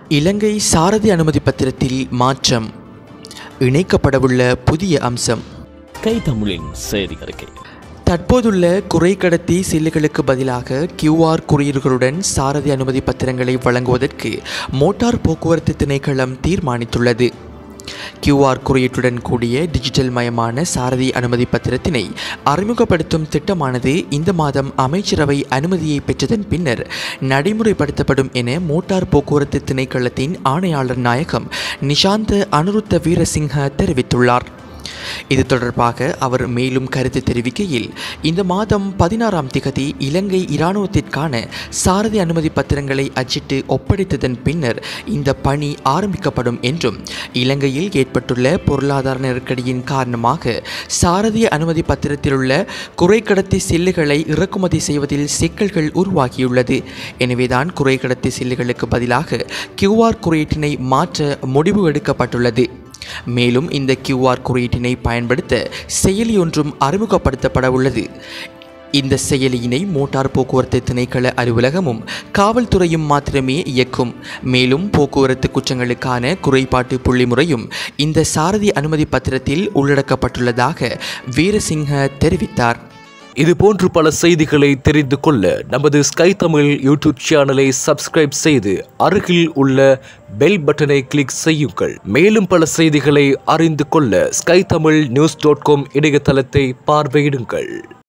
இலங்கை சாரதி அனுமதி பத்திரத்தில் மாற்றம் இணைக்கப்படவுள்ள புதிய அம்சம் கை தமிழின் செய்தி அறிக்கை தற்போதுள்ள குறைக்கடத்தி சில்லுகளுக்கு பதிலாக கியூஆர் குறியீடுகளுடன் சாரதி அனுமதி பத்திரங்களை வழங்குவதற்கு மோட்டார் போக்குவரத்து திணைக்களம் தீர்மானித்துள்ளது கியூஆர் குறியீட்டுடன் கூடிய டிஜிட்டல் மயமான சாரதி அனுமதி பத்திரத்தினை அறிமுகப்படுத்தும் திட்டமானது இந்த மாதம் அமைச்சரவை அனுமதியை பெற்றதன் பின்னர் நடைமுறைப்படுத்தப்படும் என மோட்டார் போக்குவரத்து திணைக்களத்தின் ஆணையாளர் நாயகம் நிஷாந்த அனுருத்த வீரசிங்க தெரிவித்துள்ளார் இது தொடர்பாக அவர் மேலும் கருத்து தெரிவிக்கையில் இந்த மாதம் பதினாறாம் திகதி இலங்கை இராணுவத்திற்கான சாரதி அனுமதி பத்திரங்களை அச்சிட்டு ஒப்படைத்ததன் பின்னர் இந்த பணி ஆரம்பிக்கப்படும் என்றும் இலங்கையில் ஏற்பட்டுள்ள பொருளாதார நெருக்கடியின் காரணமாக சாரதி அனுமதி பத்திரத்தில் உள்ள குறைக்கடத்தி சில்லுகளை இறக்குமதி செய்வதில் சிக்கல்கள் உருவாகியுள்ளது எனவேதான் குறைக்கடத்தி சில்லுகளுக்கு பதிலாக கியூஆர் குறியீட்டினை மாற்ற முடிவு எடுக்கப்பட்டுள்ளது மேலும் இந்த கியூஆர் குறியீட்டினை பயன்படுத்த செயலி ஒன்றும் அறிமுகப்படுத்தப்பட உள்ளது இந்த செயலியினை மோட்டார் போக்குவரத்து திணைக்கள அலுவலகமும் காவல்துறையும் மாத்திரமே இயக்கும் மேலும் போக்குவரத்து குற்றங்களுக்கான குறைபாட்டு புள்ளிமுறையும் இந்த சாரதி அனுமதி பத்திரத்தில் உள்ளடக்கப்பட்டுள்ளதாக வீரசிங்க தெரிவித்தார் இது போன்று பல செய்திகளை தெரிந்து கொள்ள நமது ஸ்கை தமிழ் யூடியூப் சேனலை சப்ஸ்கிரைப் செய்து அருகில் உள்ள பெல் பட்டனை கிளிக் செய்யுங்கள் மேலும் பல செய்திகளை அறிந்து கொள்ள Sky Tamil news dot com இணையதளத்தை பார்வையிடுங்கள்